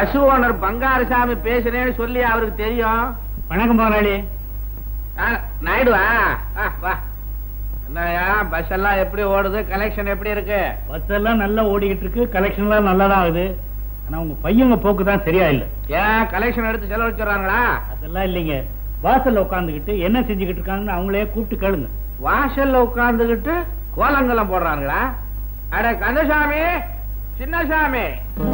Bus owner Bangarasamy பேசுறேன்னு சொல்லி அவருக்கு தெரியும் வணக்கம் முதலாளி ஆ, நாயுடுவா வா, வா என்னய்யா பஸ் எல்லாம் எப்படி ஓடுது கலெக்ஷன் எப்படி இருக்கு பஸ் எல்லாம் நல்லா ஓடிக்கிட்டு இருக்கு கலெக்ஷன் எல்லாம் நல்லா தான் ஆகுது ஆனா உங்க பையங்க போக்கு தான் சரியா இல்ல ஏன் கலெக்ஷன் எடுத்து செலவழிச்சிடுறாங்களா அதெல்லாம் இல்லைங்க வாசல்ல உட்காந்துக்கிட்டு என்ன செஞ்சுக்கிட்டு இருக்காங்கன்னு அவங்களே கூப்பிட்டு கேளுங்க வாசல்ல உட்கார்ந்துகிட்டு கோலங்கலம் போடுறாங்களா அட கந்தசாமி சின்னசாமி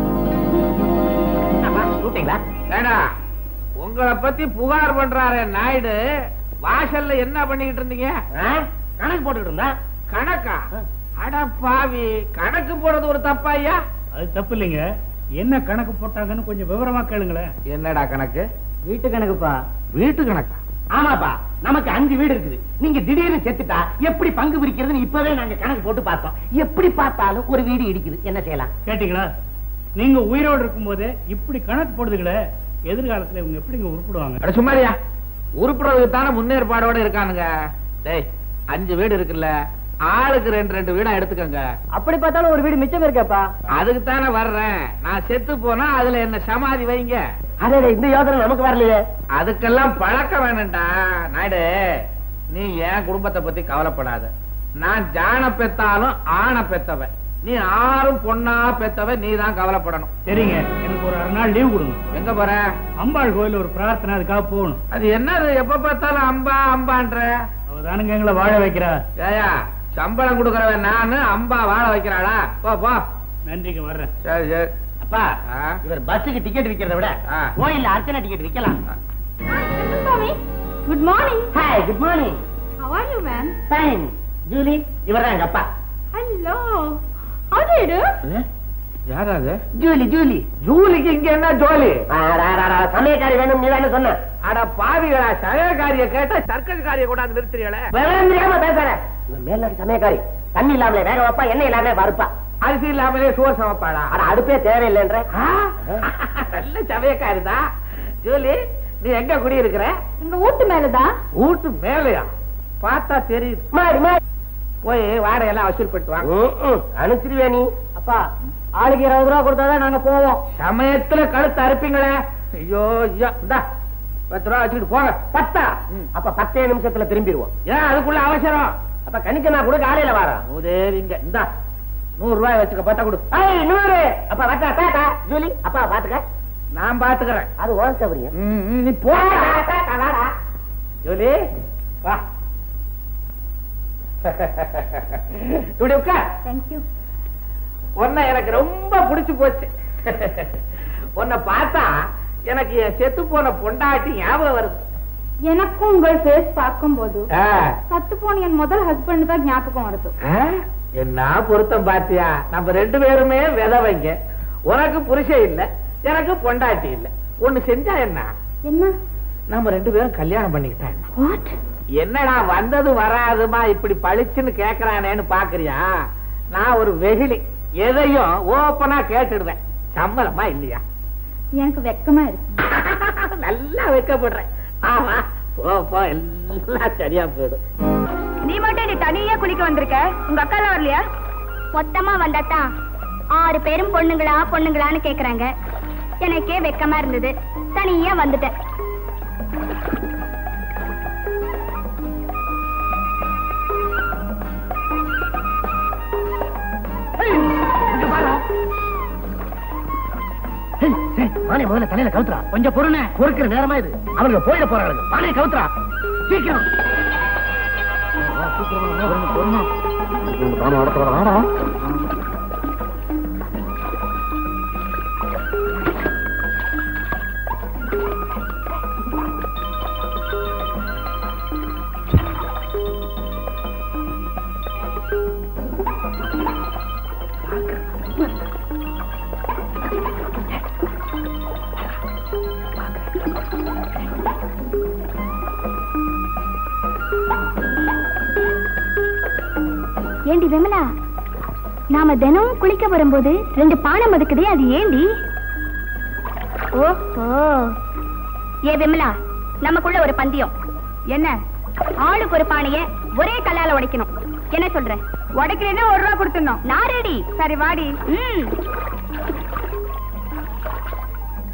கூப்பிட்டீங்களா ஏடா உங்களை பத்தி புகார் பண்றாரு நாயுடு வாசல்ல என்ன பண்ணிக்கிட்டு இருந்தீங்க கணக்கு போட்டுக்கிட்டு இருந்தா கணக்கா அட பாவி கணக்கு போடுறது ஒரு தப்பா ஐயா அது தப்பு இல்லைங்க என்ன கணக்கு போட்டாங்கன்னு கொஞ்சம் விவரமா கேளுங்களேன் என்னடா கணக்கு வீட்டு கணக்குப்பா வீட்டு கணக்கா ஆமாப்பா நமக்கு அஞ்சு வீடு இருக்குது நீங்க திடீர்னு செத்துட்டா எப்படி பங்கு பிரிக்கிறதுன்னு இப்பவே நாங்க கணக்கு போட்டு பார்த்தோம் எப்படி பார்த்தாலும் ஒரு வீடு இடிக்குது என்ன செய்யலாம் கேட்டீங்களா நீங்க உயிரோடு இருக்கும்போதே இப்படி கணக்கு போடுதுங்களே எதிர்காலத்துல இவங்க எப்படிங்க உருப்பிடுவாங்க அட சும்மாரியா உருப்புறதுக்கு தானே முன்னேற்பாடோட இருக்கானுங்க டேய் அஞ்சு வீடு இருக்குல்ல ஆளுக்கு ரெண்டு ரெண்டு வீடா எடுத்துக்கங்க அப்படி பார்த்தாலும் ஒரு வீடு மிச்சம் இருக்கப்பா அதுக்கு தானே வர்றேன் நான் செத்து போனா அதுல என்ன சமாதி வைங்க அதே இந்த யோசனை நமக்கு வரலையே அதுக்கெல்லாம் பழக்கம் வேணும்டா நாயுடு நீ என் குடும்பத்தை பத்தி கவலைப்படாத நான் ஜான பெத்தாலும் ஆணை பெத்தவன் நீ ஆறும் பொண்ணா பெத்தவன் நீ தான் கவலைப்படணும் சரிங்க எனக்கு ஒரு அரை நாள் லீவ் கொடுங்க எங்க போற அம்பாள் கோயில் ஒரு பிரார்த்தனை அதுக்காக போகணும் அது என்னது எப்ப பார்த்தாலும் அம்பா அம்பான்ற அவதானுங்க எங்களை வாழ வைக்கிறா ஏயா சம்பளம் கொடுக்கறவன் நானு அம்பா வாழ வைக்கிறாளா போ போ நன்றிங்க வர்றேன் சரி சரி அப்பா ஆ. இவர் பஸ்ஸுக்கு டிக்கெட் விக்கிறத விட ஆ. கோயில்ல அர்ச்சனை டிக்கெட் விக்கலாம் Tommy, good morning. Hi good morning How are you, man? Fine Julie இவர் தான் எங்க அப்பா Hello. How do you do? யாரா அது ஜூலி ஜூலி ஜூலிக்கு இங்க என்ன ஜோலி ஆ, ரா, ரா, ரா, சமயக்காரி வேணும் நீ தானே சொன்ன அட பாவிகளா சககாரிய கேட்டா சர்க்கஸ் காரிய கொண்டாந்து நிறுத்துறீங்களே விவரம் தெரியாம பேசுற இவன் மேல்நாட்டு சமயக்காரி தண்ணி இல்லாமலே வேக வைப்பா எண்ணெய் இல்லாமலே வறுப்பா அரிசி இல்லாமலே சோறு சமைப்பாளா ஆனா அடுப்பே தேவையில்லைன்ற ஆ? நல்ல சமயக்காரி தான் ஜூலி நீ எங்க குடி இருக்கிற உங்க வீட்டு மேலதான் வீட்டு மேலையா பார்த்தா தெரியுது மாடி மாடி போய் வாடகையெல்லாம் வசூல் பண்ணிட்டு வாங்க அனுப்பிச்சிருவே நீ அப்பா ஆளுக்கு இருபது ரூபா கொடுத்தாதான் நாங்க போவோம் சமயத்துல கழுத்து அறுப்பீங்களே ஐயோ ஐயோ இந்தா பத்து ரூபா வச்சுக்கிட்டு போங்க பத்தா ம். அப்ப பத்தே நிமிஷத்துல திரும்பிடுவோம் ஏன் அதுக்குள்ள அவசரம் அப்ப கணிச்சனா கூட காலையில வரோம் உதேவிங்க இந்தா நூறு ரூபாய் வச்சுக்க பத்தா கொடு ஐய், நூறு அப்ப வட்டா டாடா ஜூலி அப்பா பாத்துக்க நான் பாத்துக்கிறேன் அது ஓன் சௌகரியம் ம், ம், நீ போ டாடா, டாடா, வாடா. ஜோலி வா இப்படி உட்கார் Thank you. உன்னை எனக்கு ரொம்ப பிடிச்சு போச்சு உன்னை பார்த்தா எனக்கு என் செத்து போன பொண்டாட்டி ஞாபகம் வருது எனக்கும் உங்கள் ஃபேஸ் பார்க்கும்போது ஆ. சத்து போன என் முதல் ஹஸ்பண்ட் தான் ஞாபகம் வருது ஆ? என்ன பொருத்தம் பாத்தியா நம்ம ரெண்டு பேருமே விதவைங்க உனக்கு புருஷன் இல்ல எனக்கு பொண்டாட்டி இல்ல ஒண்ணு செஞ்சா என்ன என்ன நம்ம ரெண்டு பேரும் கல்யாணம் பண்ணிக்கிட்டா என்ன வாட் என்னடா வந்தது வராதுமா இப்படி பளிச்சுன்னு கேக்குறானேன்னு பாக்குறியா நான் ஒரு வெகுளி எதையும் ஓப்பனா கேட்டுடுவேன் சம்மதமா இல்லையா எனக்கு வெக்கமா இருக்கு நல்லா வைக்கப்படுறேன் ஆமா போ போ எல்லாம் சரியா போயிடும் நீ மட்டும் நீ தனியா குளிக்க வந்திருக்க உங்க அக்கா எல்லாம் வரலையா மொத்தமா வந்தாதான் ஆறு பேரும் பொண்ணுங்களா பொண்ணுங்களான்னு கேக்குறாங்க எனக்கே வெக்கமா இருந்தது தனியா வந்துட்டேன் மானே முதல்ல தலையில கவுத்துறா கொஞ்சம் பொறுன பொறுக்கிற நேரமா இது அவங்க போயிட போறாங்க மானே கவுத்துறா சீக்கிரம் ஏண்டி விமலா நாம தினமும் குளிக்க வரும்போது ரெண்டு பானை மதுக்குதே அது ஏண்டி ஓஹோ ஏ விமலா நமக்குள்ள ஒரு பந்தயம் என்ன ஆளுக்கு ஒரு பானைய ஒரே கல்லால உடைக்கணும் என்ன சொல்ற உடைக்கிறேன்னா ஒரு ரூபா கொடுத்துடணும் நான் ரெடி சரி வாடி ம்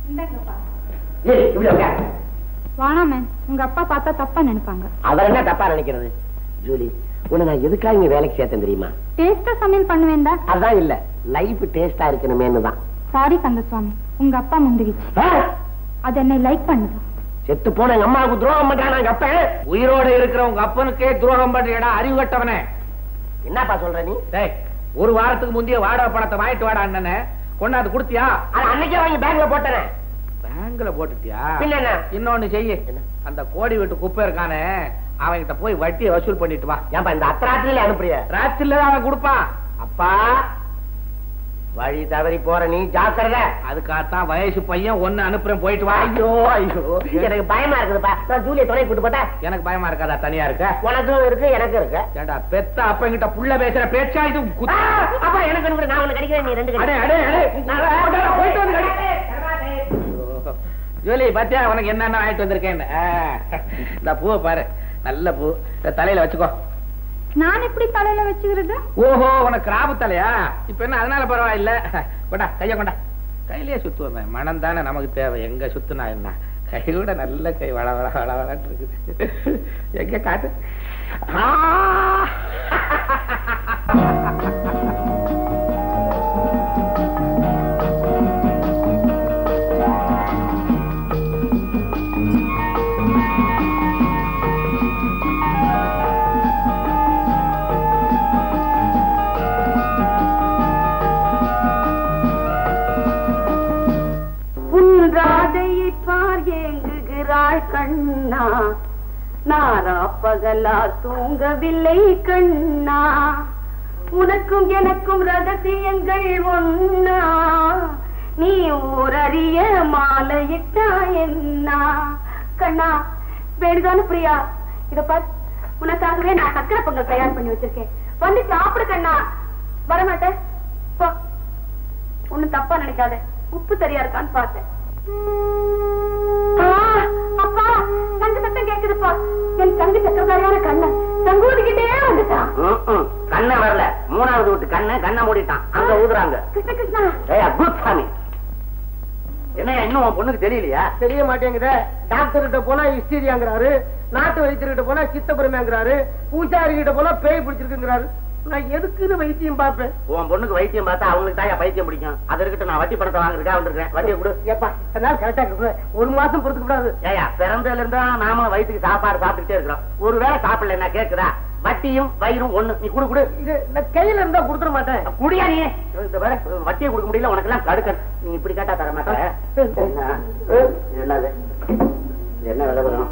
ஏய், இப்படி உட்காரு. வாணாமே உங்க அப்பா பார்த்தா தப்பா நினைப்பாங்க அவர் என்ன தப்பா நினைக்கிறது ஜூலி உன்னை நான் எதுக்காக இங்க வேலைக்கு சேர்த்தேன் தெரியுமா டேஸ்டா சமையல் பண்ணுவேண்டா அதான் இல்ல லைஃப் டேஸ்டா இருக்கணுமேனு தான் சாரி கந்தசுவாமி உங்க அப்பா முந்திக்கிச்சு ஆ? அது என்னை லைக் பண்ணுது செத்து போன எங்க அம்மாவுக்கு துரோகம் பண்றான் எங்க அப்பன் உயிரோட இருக்கிற உங்க அப்பனுக்கே துரோகம் பண்றியடா அறிவு கட்டவனே என்னப்பா சொல்ற நீ டேய் ஒரு வாரத்துக்கு முந்தைய வாடகை பணத்தை வாங்கிட்டு வாடா அண்ணனே கொண்டாந்து கொடுத்தியா அது அன்னைக்கே வாங்கி பேங்க்ல போட்டேன் பேங்க்ல போட்டுட்டியா பின்ன என்ன? இன்னொன்னு செய்யு என்ன? அந்த கோடி வீட்டு குப்பை இருக்கானே அவன்கிட்ட போய் வட்டியை வசூல் பண்ணிட்டு வா ஏன்பா இந்த அத்தராத்திரியில அனுப்புறிய ராத்திரில தான் அவன் கொடுப்பான் அப்பா வழி தவறி போற நீ ஜாக்கிரதை அதுக்காகத்தான் வயசு பையன் ஒண்ணு அனுப்புறேன் போயிட்டு வா ஐயோ ஐயோ எனக்கு பயமா இருக்குதுப்பா நான் ஜூலிய துணை கூட்டு போட்டா எனக்கு பயமா இருக்காதா தனியா இருக்க உனக்கும் இருக்கு எனக்கும் இருக்கு ஏண்டா பெத்த அப்பங்கிட்ட புள்ள பேசுற பேச்சா இது ஆ, குத்து. அப்பா எனக்கு ஒண்ணு கொடு, நான் ஒண்ணு கிடைக்கிறேன் நீ ரெண்டு அடே, கிடைக்கிறேன். அடே, அடே. நான் போடா, போயிட்டு வந்து கடி. கிடைக்கிறேன். ஜூலி பாத்தியா உனக்கு என்னென்ன ஆயிட்டு வந்திருக்கேன் இந்த பூவை பாரு நல்ல பூ இந்த தலையில வச்சுக்கோ நான் எப்படி தலையில வச்சுக்கிறது ஓஹோ உனக்கு கிராபு தலையா இப்ப என்ன அதனால பரவாயில்ல கொண்டா கைய கொண்டா கையிலேயே சுத்துவேன் மனம் தானே நமக்கு தேவை எங்க சுத்துனா என்ன கை கூட நல்ல கை வள வள வள வளன்னு இருக்குது எங்க காட்டு ஆ! உன் ராதையை பார் ஏங்குகிறாள் கண்ணா நாரா பகலா தூங்கவில்லை கண்ணா உனக்கும் எனக்கும் ரகசியங்கள் ஒன்னா நீ ஊரறிய மாலையிட்டா என்ன கண்ணா வேணுதானே பிரியா இத பார் உனக்காகவே நான் சக்கரை பொங்கல் தயார் பண்ணி வச்சிருக்கேன் வந்து சாப்பிடு கண்ணா வரமாட்டேன் போ ஒண்ணும் தப்பா நினைக்காத உப்பு சரியா இருக்கான்னு பார்த்தேன் ஆ, அப்பா தங்க சத்தம் கேக்குதுப்பா என் தங்க சக்கரதாரியான கண்ணன் சங்கூதிக்கிட்டே வந்துட்டான் ம், ம். கண்ணை வரல மூணாவது வீட்டு கண்ணை கண்ணை மூடிட்டான் அங்க ஊதுறாங்க கிருஷ்ண கிருஷ்ணா ஏய் குட் சாமி என்ன இன்னும் உன் பொண்ணுக்கு தெரியலையா தெரிய மாட்டேங்குதே டாக்டர் கிட்ட போனா ஹிஸ்டீரியாங்கிறாரு நாட்டு வைத்தியர்கிட்ட போனா சித்தபுரமேங்கிறாரு பூசாரி கிட்ட போனா பேய் பிடிச்சிருக்குங்கிறாரு நான் எதுக்குன்னு வைத்தியம் பார்ப்பேன் உன் பொண்ணுக்கு வைத்தியம் பார்த்தா அவங்களுக்கு தான் பைத்தியம் பிடிக்கும் அது இருக்கட்டும் நான் வட்டி பணத்தை வாங்குறதுக்காக வந்திருக்கேன் வட்டியை கொடு ஏப்பா என்னால கரெக்டா இருக்கு ஒரு மாசம் பொறுத்துக்க கூடாது ஏயா பிறந்ததுல இருந்தா நாமளும் வயிற்றுக்கு சாப்பாடு சாப்பிட்டுட்டே இருக்கிறோம் ஒருவேளை சாப்பிடல என்ன கேக்குதா வட்டியும் வயிறும் ஒண்ணு நீ குடு குடு இது நான் கையில இருந்தா கொடுத்துட மாட்டேன் குடியா நீ இந்த பாரு, வட்டியை கொடுக்க முடியல உனக்கு எல்லாம் கடுக்க நீ இப்படி கேட்டா தர மாட்டேன் என்ன இது என்னது இது என்ன விலை வரும்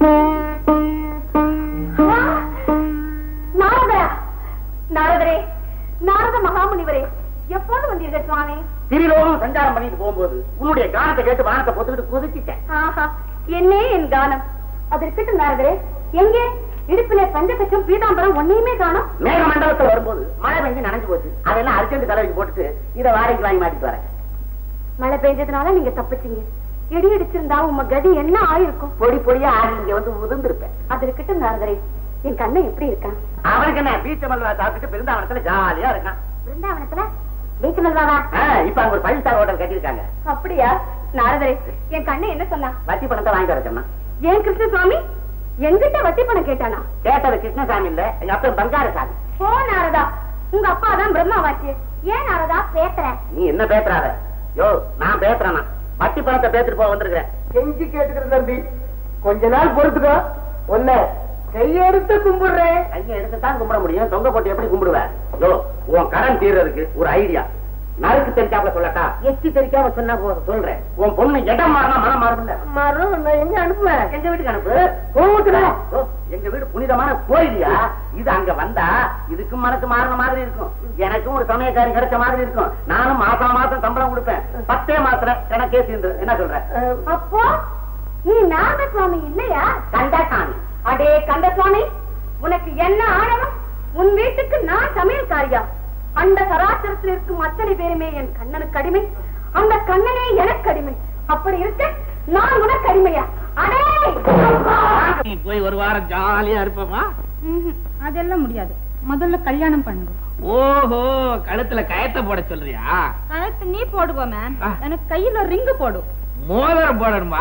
நாரதரா நாரதரே நாரத மகாமுனிவரே எப்போது வந்தீர்கள் சுவாமி திரிலோகம் சஞ்சாரம் பண்ணிட்டு போகும்போது உன்னுடைய கானத்தை கேட்டு வானத்தை பொத்துக்கிட்டு குதிச்சிட்டேன் ஆஹா என்னே என் கானம் அது இருக்கட்டும் நாரதரே எங்கே இடுப்பிலே பஞ்சகச்சம் பீதாம்பரம் ஒன்னையுமே காணோம் மேக மண்டலத்துல வரும்போது மழை பெஞ்சு நனைஞ்சு போச்சு அதெல்லாம் அர்ஜென்ட் தலைவிக்கு போட்டுட்டு இதை வாடகைக்கு வாங்கி மாட்டிட்டு வரேன் மழை பெஞ்சதுனால நீங்க தப்பிச்சீங்க இடி அடிச்சிருந்தா உங்க கதி என்ன ஆயிருக்கும் பொடி பொடியா ஆடி இங்க வந்து உதிர்ந்திருப்பேன் அது இருக்கட்டும் நாரதரே என் கண்ணன் எப்படி இருக்கான் அவனுக்கு என்ன பீச்ச மல்வா சாப்பிட்டுட்டு பிருந்தாவனத்துல ஜாலியா இருக்கான் பிருந்தாவனத்துல பீச் மல்வாவா ஆ, இப்ப அங்க ஒரு ஃபைவ் ஸ்டார் ஹோட்டல் கட்டியிருக்காங்க அப்படியா நாரதரே என் கண்ணன் என்ன சொன்னான் வட்டி பணத்தை வாங்கி வர சொன்னான் ஏன் கிருஷ்ணசுவாமி என்கிட்ட வட்டி பணம் கேட்டானா கேட்டது கிருஷ்ணசாமி இல்ல எங்க அப்பா பங்காரசாமி ஓ நாரதா உங்க அப்பா தான் பிரம்மாவாச்சு ஏன் நாரதா பேசுற நீ என்ன பேசுறாத யோ நான் பேசுறேனா வட்டி பணத்தை பேத்துட்டு போக வந்திருக்கிறேன் கெஞ்சி கேட்டுக்கிறேன் தம்பி கொஞ்ச நாள் பொறுத்துக்கோ ஒன்ன கையெடுத்து கும்பிடுறேன் கையை எடுத்து தான் கும்பிட முடியும் தொங்க போட்டு எப்படி கும்பிடுவேன் யோ உன் கடன் தீர்றதுக்கு ஒரு ஐடியா நறுக்கு தெரிஞ்சாப்ல சொல்லட்டா எச்சி தெரிக்காம சொன்னா போதும் சொல்றேன் உன் பொண்ணு இடம் மாறினா மனம் மாறும்ல மரம் நான் எங்க அனுப்புவேன் எங்க வீட்டுக்கு அனுப்பு கோவத்துல ஓ, எங்க வீடு புனிதமான கோயிலியா இது அங்க வந்தா இதுக்கும் மனசு மாறின மாதிரி இருக்கும் எனக்கும் ஒரு சமயக்காரி கிடைச்ச மாதிரி இருக்கும் நானும் மாசம் மாசம் சம்பளம் கொடுப்பேன் பத்தே மாசத்துல கணக்கே தீர்ந்து என்ன சொல்ற அப்போ நீ நாரத சுவாமி இல்லையா கண்டாசாமி அடே கந்தசுவாமி உனக்கு என்ன ஆணவம் உன் வீட்டுக்கு நான் சமையல்காரியா அந்த சராசரத்தில் இருக்கும் அத்தனை பேருமே என் கண்ணனுக்கு அடிமை அந்த கண்ணனே எனக்கு அடிமை அப்படி இருக்க நான் உனக்கு அடிமையா அடே நீ போய் ஒரு வாரம் ஜாலியா இருப்பமா அதெல்லாம் முடியாது முதல்ல கல்யாணம் பண்ணுங்க ஓஹோ கழுத்துல கயத்தை போட சொல்றியா கழுத்து நீ போடுவ மேம் ஆ. எனக்கு கையில ரிங்கு போடு மோதிரம் போடணுமா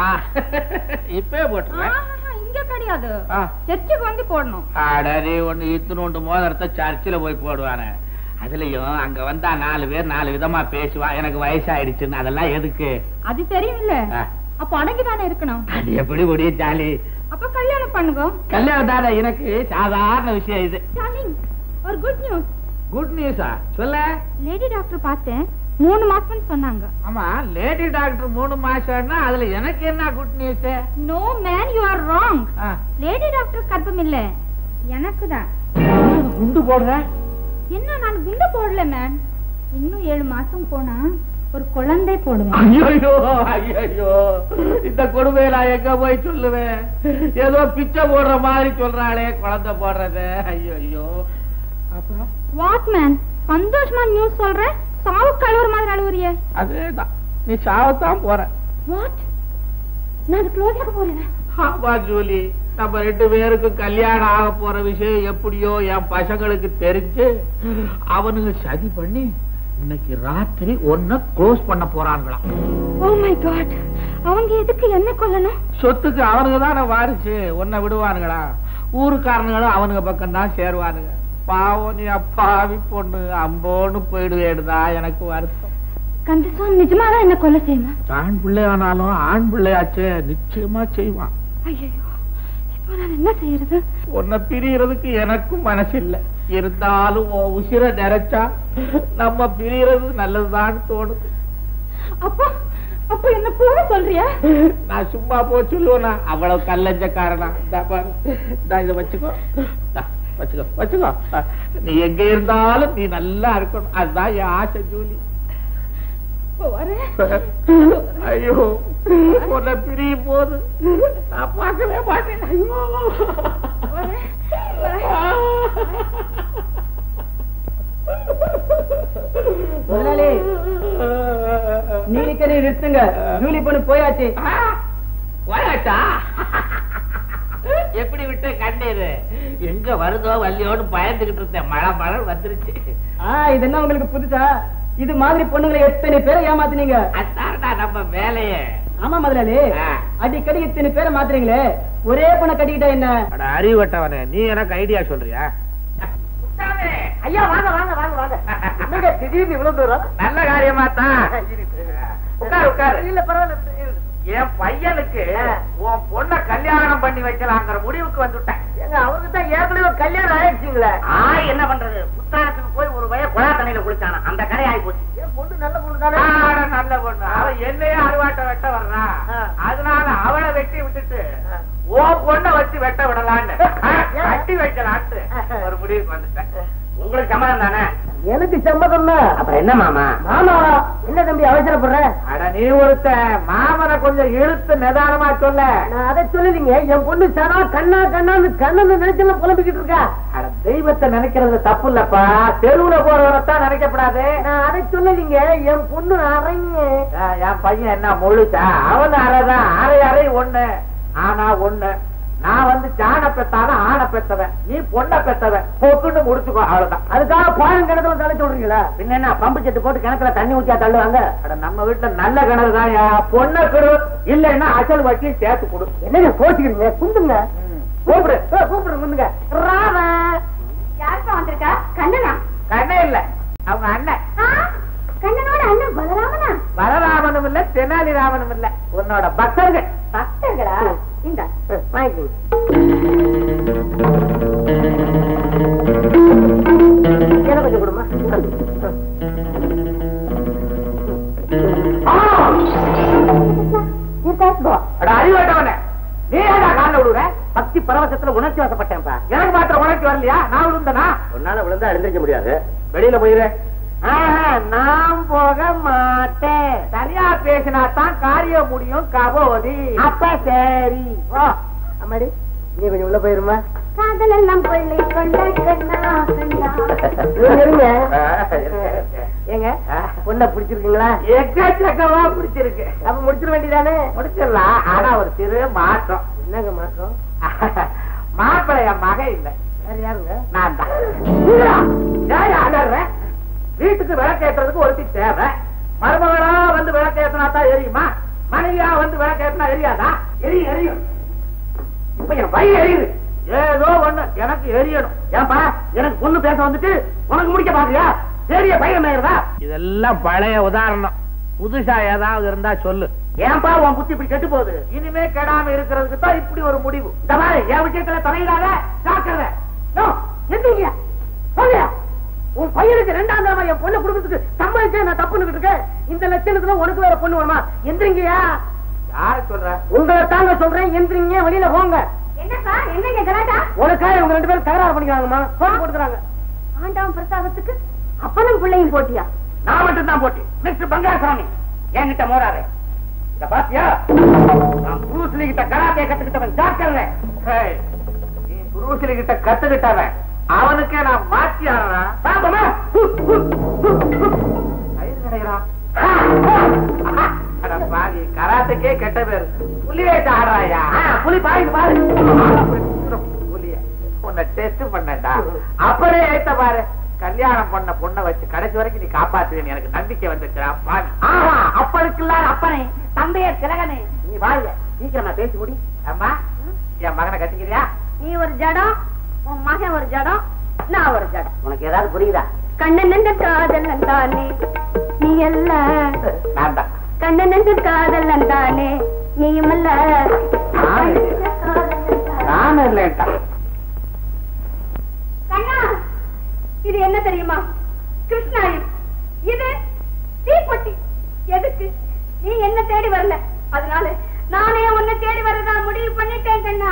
இப்பவே போட்டுருவேன் இங்க கிடையாது ஆ. சர்ச்சுக்கு வந்து போடணும் அடரி ஒண்ணு இத்துணுண்டு மோதிரத்தை சர்ச்சில் போய் போடுவானே அதுலயும் அங்க வந்தா நாலு பேர் நாலு விதமா பேசுவா எனக்கு வயசாயிடுச்சுன்னு அதெல்லாம் எதுக்கு அது தெரியும்ல ஆ. அப்ப அடங்கிதானே இருக்கணும் அது எப்படி முடியும் ஜாலி அப்ப கல்யாணம் பண்ணுங்க கல்யாணம் தானே எனக்கு சாதாரண விஷயம் இது டார்லிங் ஒரு குட் நியூஸ் குட் நியூஸா சொல்ல லேடி டாக்டர் பார்த்தேன் மூணு மாசம்னு சொன்னாங்க ஆமா லேடி டாக்டர் மூணு மாசம்னா அதுல எனக்கு என்ன good news no man you are wrong lady doctor கர்ப்பம் இல்ல எனக்கு தான் குண்டு போடுற என்ன நான் குண்டு போடல மேன் இன்னும் ஏழு மாசம் போனா ஒரு குழந்தை போடுவேன் ஐயோ ஐயோ இந்த கொடுமையை நான் எங்க போய் சொல்லுவேன் ஏதோ பிச்சை போடுற மாதிரி சொல்றாளே குழந்தை போடுறது ஐயோ ஐயோ அப்புறம் வாட் மேன் சந்தோஷமா நியூஸ் சொல்றேன் சாவு கழுவுற மாதிரி அழுவுறியே அதேதான் நீ சாவத்தான் போற வாட் நான் அது க்ளோஸ் ஆக போறேன் ஆமா ஜூலி நம்ம ரெண்டு பேருக்கும் கல்யாணம் ஆக போற விஷயம் எப்படியோ என் பசங்களுக்கு தெரிஞ்சு அவனுங்க சதி பண்ணி இன்னைக்கு ராத்திரி ஒன்ன க்ளோஸ் பண்ண போறாங்களாம் ஓ மை காட் அவங்க எதுக்கு என்ன கொல்லணும் சொத்துக்கு அவனுங்க தானே வாரிசு உன்னை விடுவானுங்களா ஊருக்காரனுங்களும் அவனுங்க பக்கம் தான் சேருவானுங்க பாவம் நீ அப்பாவி பொண்ணு அம்போன்னு போயிடுவேடுதா எனக்கு வருத்தம் கந்தசாமி நிஜமாதான் என்ன கொல்ல செய்யணும் ஆண் பிள்ளை ஆனாலும் ஆண் பிள்ளையாச்சே நிச்சயமா செய்வான் ஐயோ இப்போ நான் என்ன செய்யறது உன்னை பிரியறதுக்கு எனக்கும் மனசு இல்ல இருந்தாலும் உன் உசிரை நிறைச்சா நம்ம பிரியறது நல்லதுதான் தோணுது அப்போ அப்போ என்ன போக சொல்றியா நான் சும்மா போ சொல்லுவேனா அவ்வளவு கல்லஞ்சக்காரனா இந்தா பாரு இந்தா இதை வச்சுக்கோ இந்தா, வச்சுக்கோ வச்சுக்கோ நீ எங்க இருந்தாலும் நீ நல்லா இருக்கணும் அதுதான் என் ஆசை ஜூலி இப்போ வரேன் ஐயோ உன்னை பிரிய போது நான் பார்க்கவே மாட்டேன் ஐயோ வரேன் முதலாளி, நீங்க நீ நிறுத்துங்க ஜூலி பொண்ணு போயாச்சு போயாச்சா எப்படி விட்டு கண்ணீரு எங்க வருதோ வள்ளியோன்னு பயந்துகிட்டு இருந்தேன் மழை மழை வந்துருச்சு ஆ இது என்ன உங்களுக்கு புதுசா இது மாதிரி பொண்ணுங்களை எத்தனை பேரை ஏமாத்துனீங்க அதான்டா நம்ம வேலையே ஆமா முதலாளி ஆ. அடிக்கடி இத்தனை பேரை மாத்துறீங்களே ஒரே பொண்ணை கட்டிக்கிட்டா என்ன அட அறிவட்டவனே நீ எனக்கு ஐடியா சொல்றியா ஐயா வாங்க வாங்க வாங்க வாங்க என்னங்க திடீர்னு இவ்வளவு தூரம் நல்ல காரியமா தான் உட்காரு உட்காரு இல்ல பரவாயில்ல என் பையனுக்கு உன் பொண்ண கல்யாணம் பண்ணி வைக்கலாங்கிற முடிவுக்கு வந்துட்டேன் ஏங்க அவருக்கு தான் ஏற்கனவே கல்யாணம் ஆயிடுச்சுங்களே ஆய் என்ன பண்றது புத்தானத்துக்கு போய் ஒரு வய குழா தண்ணியில குளிச்சானா அந்த கரை ஆகி போச்சு என் பொண்ணு நல்ல பொண்ணு தானே ஆட நல்ல பொண்ணு அவ என்னையே அருவாட்ட வெட்ட வர்றான் ஆ. அதனால அவளை வெட்டி விட்டுட்டு உன் பொண்ண வச்சு வெட்ட விடலான்னு ஆ, கட்டி வைக்கலான்ட்டு ஒரு முடிவுக்கு வந்துட்டேன் உங்களுக்கு சம்மதம் தானே எனக்கு சம்மதம் தான் அப்புறம் என்ன மாமா மாமா என்ன தம்பி அவசரப்படுற அட நீ ஒருத்த மாமனை கொஞ்சம் இழுத்து நிதானமா சொல்ல நான் அதை சொல்லலீங்க என் பொண்ணு சனா கண்ணா கண்ணான்னு கண்ணன்னு நினைச்செல்லாம் புலம்பிக்கிட்டு இருக்கா அட தெய்வத்தை நினைக்கிறது தப்பு இல்லப்பா தெருவுல போறவரத்தான் நினைக்கப்படாது நான் அதை சொல்லலீங்க என் பொண்ணு அரைங்க ஆ, என் பையன் என்ன முழுச்சா அவன் அரைதான் அரை அரை ஒண்ணு ஆனா ஒண்ணு நான் வந்து சாண பெத்தாலும் ஆணை பெத்தவன் நீ பொண்ணை பெத்தவன் பொக்குன்னு முடிச்சுக்கோ அவ்வளவுதான் அதுக்காக பாலம் கிணத்துல தலை சொல்றீங்களா பின்ன என்ன பம்பு செட்டு போட்டு கிணத்துல தண்ணி ஊத்தியா தள்ளுவாங்க அட நம்ம வீட்டுல நல்ல கிணறு தான் பொண்ணை கொடு இல்லைன்னா அசல் வட்டி சேர்த்து கொடு என்னங்க கோச்சுக்கிறீங்க குந்துங்க கூப்பிடு ஏ, கூப்பிடுங்க குந்துங்க ராம யாருப்பா வந்திருக்கா கண்ணனா கண்ணே இல்ல அவங்க அண்ணன் ஆ, கண்ணனோட அண்ணன் பலராமனா பலராமனும் இல்ல தெனாலி ராமனும் இல்ல உன்னோட பக்தர்கள் பக்தர்களா இந்த வாங்கி எனக்கு கொஞ்சம் கொடுமா அட அறிவாட்டவனே நீ ஏடா கால விடுற பக்தி பரவசத்துல உணர்ச்சி வசப்பட்டேன்ப்பா எனக்கு மாத்திரம் உனக்கு வரலையா நான் விழுந்தனா உன்னால விழுந்தா எழுந்திருக்க முடியாது வெளியில போயிரு ஆஹா, நான் போக மாட்டேன் தனியா பேசினா தான் காரியம் முடியும் கபோதி அப்ப சரி வா. அம்மாடி நீ கொஞ்சம் உள்ள போயிருமா காதல் நம் கொள்ளை கொண்ட கண்ணா கண்ணா நீங்க இருங்க ஏங்க பொண்ணை பிடிச்சிருக்கீங்களா எக்கச்சக்கமா பிடிச்சிருக்கு அப்ப முடிச்சிட வேண்டியதானே முடிச்சிடலாம் ஆனா ஒரு சிறு மாற்றம் என்னங்க மாற்றம் மாப்பிள்ளை என் மக இல்ல வேற யாருங்க நான் தான் ஏன் அலற வீட்டுக்கு விளக்கு ஏத்துறதுக்கு ஒருத்தி தேவை மருமகளா வந்து விளக்கு ஏத்தினா தான் எரியுமா மனைவியா வந்து விளக்க ஏற்றினா எரியாதா எரியும் எரியும் இப்ப என் வயிறு எரியுது ஏதோ ஒண்ணு எனக்கு எரியணும் ஏன்பா எனக்கு பொண்ணு பேச வந்துட்டு உனக்கு முடிக்க பாக்குறியா பெரிய பையன் மேயறதா இதெல்லாம் பழைய உதாரணம் புதுசா ஏதாவது இருந்தா சொல்லு ஏன்பா உன் புத்தி இப்படி கெட்டு போகுது இனிமே கெடாம இருக்கிறதுக்கு தான் இப்படி ஒரு முடிவு இந்த மாதிரி என் விஷயத்துல தலையிடாத ஜாக்கிரதை யோ, எந்திரிங்க சொல்லியா உன் பையனுக்கு ரெண்டாம் தடவை என் பொண்ணு குடும்பத்துக்கு சம்மதிச்சு நான் தப்புன்னு இருக்கேன் இந்த லட்சணத்துல உனக்கு வேற பொண்ணு வருமா எந்திரிங்கயா யார சொல்ற உங்களை தாங்க சொல்றேன் எந்திரிங்க வெளியில போங்க என்னப்பா என்னங்க கலாட்டா உனக்காக இவங்க ரெண்டு பேரும் தகராறு பண்ணிக்கிறாங்கம்மா போட்டு கொடுக்குறாங்க ஆண்டவன் பிரசாதத்துக்கு அப்பனும் பிள்ளையும் போட்டியா நான் மட்டும் தான் போட்டி மிஸ்டர் பங்காசாமி என்கிட்ட மோராரு இத பாத்தியா நான் புரூஸ்லி கிட்ட கராத்தே கத்துக்கிட்டவன் ஜாக்கிரதை ஏய், நீ புரூசிலி கிட்ட கத்துக்கிட்டவன் அவனுக்கே நான் மாத்தி ஆடுறா பாப்பமா கயிறு கிடைக்கிறா அட பாவி கராத்துக்கே கெட்ட பேரு புலி வேட்ட ஆடுறாயா புலி பாருங்க பாரு புலிய உன்னை டெஸ்ட் பண்ணடா அப்படியே ஏத்த பாரு கல்யாணம் பண்ண பொண்ணை வச்சு கடைசி வரைக்கும் நீ காப்பாத்துவேன்னு எனக்கு நம்பிக்கை வந்துச்சுடா பாவி ஆமா அப்பனுக்குள்ள அப்பனே தந்தைய திலகனே நீ வாழ்க சீக்கிரமா பேசி முடி அம்மா என் மகனை கட்டிக்கிறியா நீ ஒரு ஜடம் உன் மகன் ஒரு ஜடம் நான் ஒரு ஜடம் உனக்கு ஏதாவது புரியுதா கண்ணன் நெஞ்ச காதல் தானே நீ அல்ல நான் தான் கண்ணன் நெஞ்ச காதல் தானே நீயும் அல்ல நான் இல்லை. நான் இல்லைன்ட்டா கண்ணா இது என்ன தெரியுமா கிருஷ்ணாயில் இது தீப்பொட்டி எதுக்கு நீ என்ன தேடி வரல அதனால நானே உன்னை தேடி வரதா முடிவு பண்ணிட்டேன் கண்ணா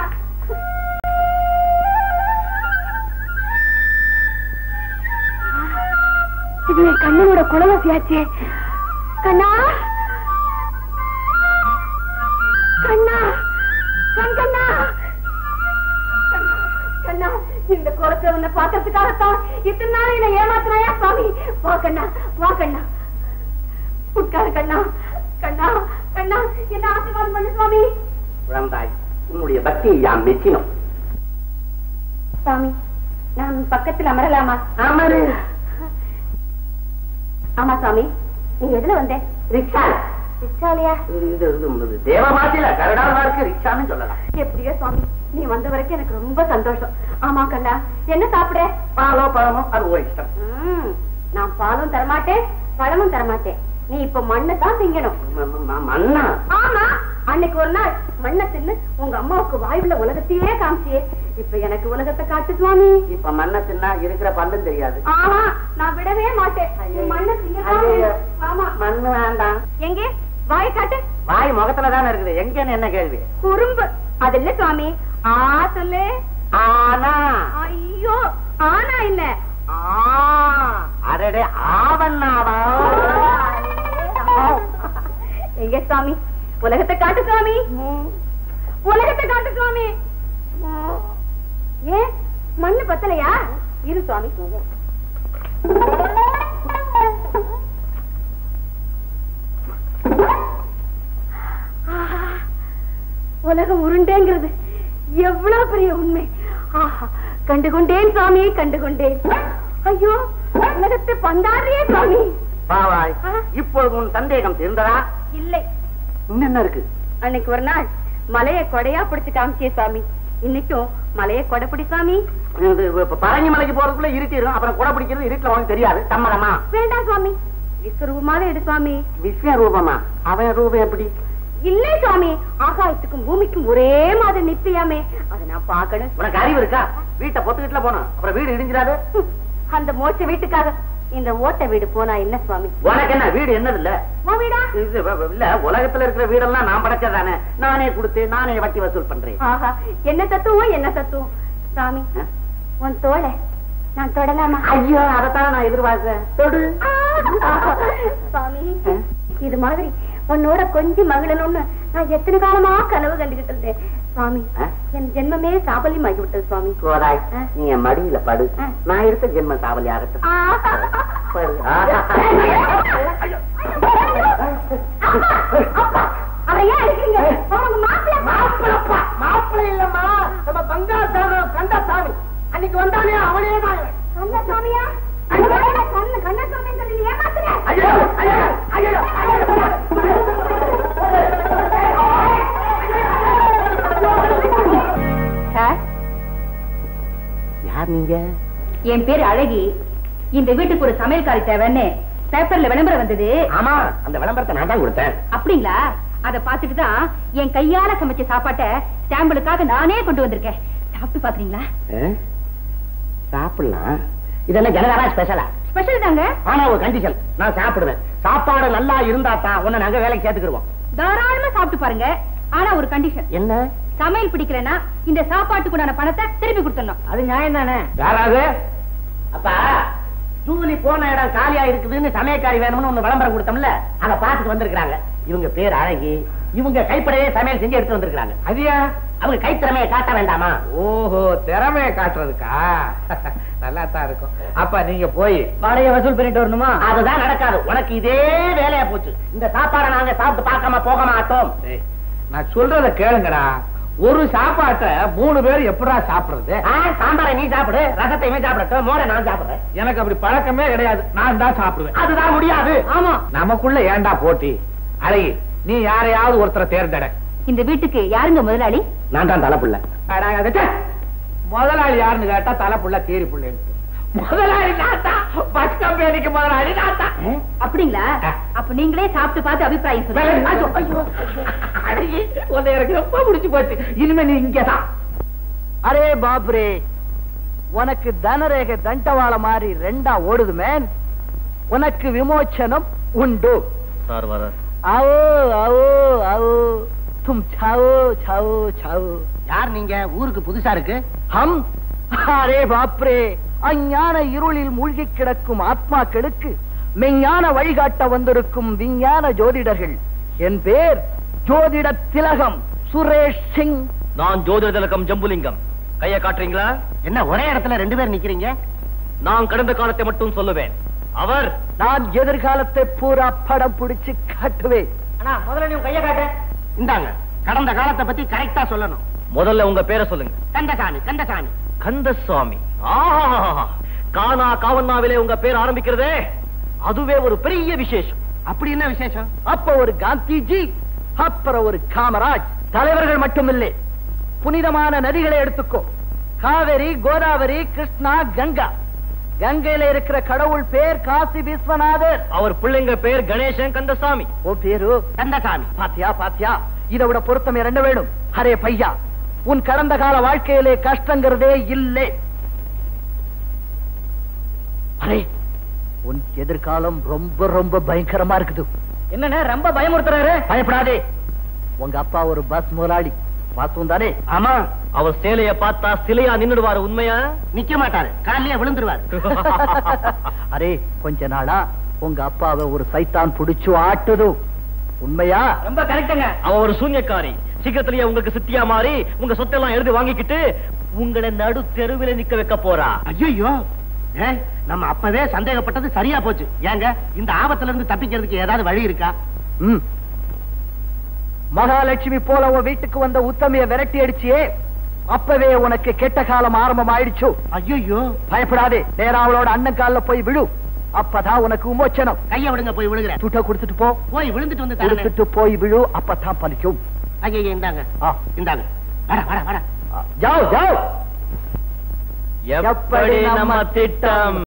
இது என் கண்ணனோட குலவாசியாச்சே கண்ணா கண்ணா கண்ணா கண்ணா இந்த குளத்தை உன்னை பாக்கிறதுக்காகத்தான் இத்தனை நாள் என்ன ஏமாத்தினாயா சுவாமி வா கண்ணா வா கண்ணா உட்கார கண்ணா கண்ணா கண்ணா என்ன ஆசீர்வாதம் பண்ணு சுவாமி குழந்தாய் உன்னுடைய பக்தியை யாம் மெச்சினோம் சுவாமி நான் பக்கத்தில் அமரலாமா அமரு ஆமா சுவாமி நீ எதுல வந்த ரிக்ஷா ரிக்ஷாலியா இது இது தேவபாசியில கரடாலா இருக்கு ரிக்ஷான்னு சொல்லலாம் எப்படியோ சுவாமி நீ வந்த வரைக்கும் எனக்கு ரொம்ப சந்தோஷம் ஆமா கண்ணா என்ன சாப்பிட பாலோ பழமோ அது ஓ இஷ்டம் ம், நான் பாலும் தரமாட்டேன் பழமும் தரமாட்டேன் நீ இப்ப மண்ணை தான் திங்கணும் ம- ம- ம- மன்னா ஆமா அன்னைக்கு ஒரு நாள் மண்ணை தின்னு உங்க அம்மாவுக்கு வாயுள்ள உலகத்தையே காமிச்சியே இப்ப எனக்கு உலகத்தை காட்டு சுவாமி இப்ப மண்ணை தின்னா இருக்கிற பல்லும் தெரியாது ஆமா நான் விடவே மாட்டேன் நீ மண்ணை திங்கத்தான் ஐயையோ. வேணும். ஆமா மண்ணு வேண்டாம் எங்கே வாய் காட்டு வாய் முகத்துல தானே இருக்குது எங்கன்னு என்ன கேள்வி குறும்பு அது இல்ல சுவாமி ஆ சொல்லு ஆனா ஐயோ ஆனா இல்ல ஆ அரடே ஆவண்ணாவா எங்க சுவாமி உலகத்தை காட்டு சுவாமி உலகத்தை காட்டு சுவாமி ஏன் மண்ணு பத்தலையா இரு சுவாமி ஆஹா, உலகம் உருண்டேங்கிறது எவ்வளவு பெரிய உண்மை ஆஹா கண்டுகொண்டேன் சுவாமி கண்டுகொண்டேன் ஐயோ உலகத்தை பந்தாரியே சுவாமி பாவாய் ஆ? இப்பொழுது உன் சந்தேகம் தீர்ந்ததா இல்லை இன்னும் என்ன இருக்கு அன்னைக்கு ஒரு நாள் மலைய கொடையா பிடிச்சு காமிச்சியே சுவாமி இன்னைக்கும் மலைய கொடை பிடி சுவாமி இது இப்ப பரங்கி மலைக்கு போறதுக்குள்ள இருட்டிடும் அப்புறம் குடை பிடிக்கிறது இருட்டுல உனக்கு தெரியாது சம்மதமா வேண்டாம் சுவாமி விஸ்வரூபமாவே எடு சுவாமி விஸ்வ ரூபமா அவன் ரூபம் எப்படி இல்லை சுவாமி ஆகாயத்துக்கும் பூமிக்கும் ஒரே மாதிரி நித்தியாமே அதை நான் பார்க்கணும் உனக்கு அறிவு இருக்கா வீட்டை பொத்துக்கிட்டுல போனோம் அப்புறம் வீடு இடிஞ்சிடாது ஹம், அந்த மோட்ச வீட்டுக்காக இந்த ஓட்ட வீடு போனா என்ன சுவாமி உனக்கு என்ன வீடு என்னது இல்ல உன் வீடா இது வ- வ- இல்ல உலகத்துல இருக்கிற வீடெல்லாம் நான் படைச்சதானே நானே கொடுத்து நானே வட்டி வசூல் பண்றேன் ஆஹா என்ன தத்துவம் என்ன தத்துவம் சாமி ஆ? உன் தோளை நான் தொடலாமா ஐயோ அதத்தான் நான் எதிர்பார்க்கிறேன் தொடு சாமி ஆ? இது மாதிரி உன்னோட கொஞ்சம் மகிழணும்னு நான் எத்தனை காலமா கனவு கண்டுகிட்டு இருந்தேன் சுவாமி ஆ? என் ஜென்மமே சாபல்யமாகி விட்டது சுவாமி கோதாய் ஆ? நீ என் மடியில படு ஆ. நான் எடுத்த ஜென்ம சாவலி ஆகட்டும் படு. அவரை ஏன் அடிக்கிறீங்க அவங்க மாப்பிள்ளை மாப்பிளப்பா மாப்பிளை இல்லம்மா நம்ம பங்காசாமி கண்டசாமி அன்னைக்கு வந்தானே அவனே தான் இவன். கண்ணசாமியா கண்ணு கண்ணசாமி ஏமாத்துறேன் ஐயோ ஐயோ ஐயோ ஐயோ நீங்க என் பேர் அழகி இந்த வீட்டுக்கு ஒரு சமையல்காரி தேவைன்னு பேப்பர்ல விளம்பரம் வந்தது ஆமா அந்த விளம்பரத்தை நான் தான் கொடுத்தேன் அப்படிங்களா அத பாத்துட்டு தான் என் கையால சமைச்ச சாப்பாட்டை சாம்பிளுக்காக நானே கொண்டு வந்திருக்கேன் சாப்பிட்டு பாக்குறீங்களா ஆ? சாப்பிடலாம் இது என்ன ஜனதாரா ஸ்பெஷலா ஸ்பெஷல் தாங்க ஆனா ஒரு கண்டிஷன் நான் சாப்பிடுவேன் சாப்பாடு நல்லா இருந்தா தான் உன்னை நாங்க வேலைக்கு சேர்த்துக்கிடுவோம் தாராளமா சாப்பிட்டு பாருங்க ஆனா ஒரு கண்டிஷன் என்ன சமையல் பிடிக்கலன்னா இந்த சாப்பாட்டுக்குண்டான பணத்தை திருப்பி கொடுத்துடணும் அது நியாயம் தானே யாராவது அப்பா ஜூலி போன இடம் காலியா இருக்குதுன்னு சமயக்காரி வேணும்னு ஒண்ணு விளம்பரம் கொடுத்தோம்ல அதை பார்த்துட்டு வந்திருக்காங்க இவங்க பேர் அழகி இவங்க கைப்படையே சமையல் செஞ்சு எடுத்து வந்திருக்காங்க அதியா அவங்க கைத்திறமையை காட்ட வேண்டாமா ஓஹோ திறமைய காட்டுறதுக்கா நல்லா தான் இருக்கும் அப்ப நீங்க போய் வாடகை வசூல் பண்ணிட்டு வரணுமா அதுதான் நடக்காது உனக்கு இதே வேலையா போச்சு இந்த சாப்பாடை நாங்க சாப்பிட்டு பார்க்காம போக மாட்டோம் டேய், நான் சொல்றத கேளுங்கடா ஒரு சாப்பாட்டை மூணு பேர் எப்படா சாப்பிடுறது ஆ, சாம்பாரை நீ சாப்பிடு ரசத்தை இவன் சாப்பிடட்டும் மோரை நான் சாப்பிடுறேன் எனக்கு அப்படி பழக்கமே கிடையாது நான் தான் சாப்பிடுவேன் அதுதான் முடியாது ஆமா நமக்குள்ள ஏன்டா போட்டி அழகி நீ யாரையாவது ஒருத்தரை தேர்ந்தெட இந்த வீட்டுக்கு யாருங்க முதலாளி நான் தான் தலைப்புள்ள அடா, அது ச்சே. முதலாளி யாருன்னு கேட்டா தலை புள்ள கீரி புள்ளன்னு முதலாளி நாத்தா பஸ் கம்பெனிக்கு முதலாளி நாத்தா அப்படிங்களா அப்ப நீங்களே சாப்பிட்டு பார்த்து அபிப்பிராயம் ஐயோ, சொல்லுங்க ஐயோ. அழகி உன்னை எனக்கு ரொம்ப பிடிச்சு போச்சு இனிமே நீ இங்கதான் அரே பாப்ரே உனக்கு தனரேக தண்டவாள மாதிரி ரெண்டா ஓடுது மேன் உனக்கு விமோச்சனம் உண்டு சார் வர ஆவோ ஆவோ ஆவோ தும் சாவோ சாவோ சாவோ யார் நீங்க ஊருக்கு புதுசா இருக்கு ஹம் அரே பாப்ரே அஞ்ஞான இருளில் மூழ்கி கிடக்கும் ஆத்மாக்களுக்கு மெஞ்ஞான வழிகாட்ட வந்திருக்கும் விஞ்ஞான ஜோதிடர்கள் என் பேர் ஜோதிட திலகம் சுரேஷ் சிங் நான் ஜோதிட திலகம் ஜம்புலிங்கம் கைய காட்டுறீங்களா என்ன ஒரே இடத்துல ரெண்டு பேர் நிக்கிறீங்க நான் கடந்த காலத்தை மட்டும் சொல்லுவேன் அவர் நான் எதிர்காலத்தை பூரா படம் பிடிச்சு காட்டுவேன் அண்ணா முதல்ல நீ கைய காட்ட இந்தாங்க கடந்த காலத்தை பத்தி கரெக்டா சொல்லணும் முதல்ல உங்க பேரை சொல்லுங்க கந்தசாமி கந்தசாமி கந்தசுவாமி ஆஹா கானா காவன்னாவிலே உங்க பேர் ஆரம்பிக்கிறதே அதுவே ஒரு பெரிய விசேஷம் அப்படி என்ன விசேஷம் அப்ப ஒரு காந்திஜி அப்புறம் ஒரு காமராஜ் தலைவர்கள் மட்டுமில்லை புனிதமான நதிகளை எடுத்துக்கோ காவேரி கோதாவரி கிருஷ்ணா கங்கா கங்கையில இருக்கிற கடவுள் பேர் காசி விஸ்வநாதர் அவர் பிள்ளைங்க பேர் கணேசன் கந்தசாமி ஓ பேரு கந்தசாமி பாத்தியா பாத்தியா இதை விட பொருத்தம் இரண்டு வேணும் அரே பையா உன் கடந்த கால வாழ்க்கையிலே கஷ்டங்கிறதே இல்லை அரே உன் எதிர்காலம் ரொம்ப ரொம்ப பயங்கரமா இருக்குது என்னண்ணே ரொம்ப பயமுறுத்துறாரு பயப்படாதே உங்க அப்பா ஒரு பஸ் முதலாளி பார்த்தோம் தானே ஆமா அவர் சேலைய பார்த்தா சிலையா நின்னுடுவாரு உண்மையா நிக்க மாட்டாரு காலையே விழுந்துருவாரு அரே கொஞ்ச நாளா உங்க அப்பாவை ஒரு சைத்தான் புடிச்சு ஆட்டுது உண்மையா ரொம்ப கரெக்டுங்க அவ ஒரு சூன்யக்காரி சீக்கிரத்திலேயே உங்களுக்கு சித்தியா மாறி உங்க சொத்தெல்லாம் எழுதி வாங்கிக்கிட்டு உங்களை நடு தெருவில நிக்க வைக்க போறா ஐயோ நம்ம அப்பவே சந்தேகப்பட்டது சரியா போச்சு ஏங்க இந்த ஆபத்துல இருந்து தப்பிக்கிறதுக்கு ஏதாவது வழி இருக்கா ம். மகாலட்சுமி போல உன் வீட்டுக்கு வந்த உத்தமைய விரட்டி அடிச்சியே அப்பவே உனக்கு கெட்ட காலம் ஆரம்பம் ஆயிடுச்சு ஐயோ பயப்படாதே நேரா அவளோட அண்ணன் கால்ல போய் விழு அப்பதான் உனக்கு விமோச்சனம் கைய விடுங்க போய் விழுகிறேன் துட்ட கொடுத்துட்டு போ போய் விழுந்துட்டு வந்து தரேன் கொடுத்துட்டு போய் விழு அப்பதான் பலிக்கும் ஐயா இந்தாங்க ஆ. இந்தாங்க வர வர வர ஜாவ் ஜாவ் எப்படி நம்ம திட்டம்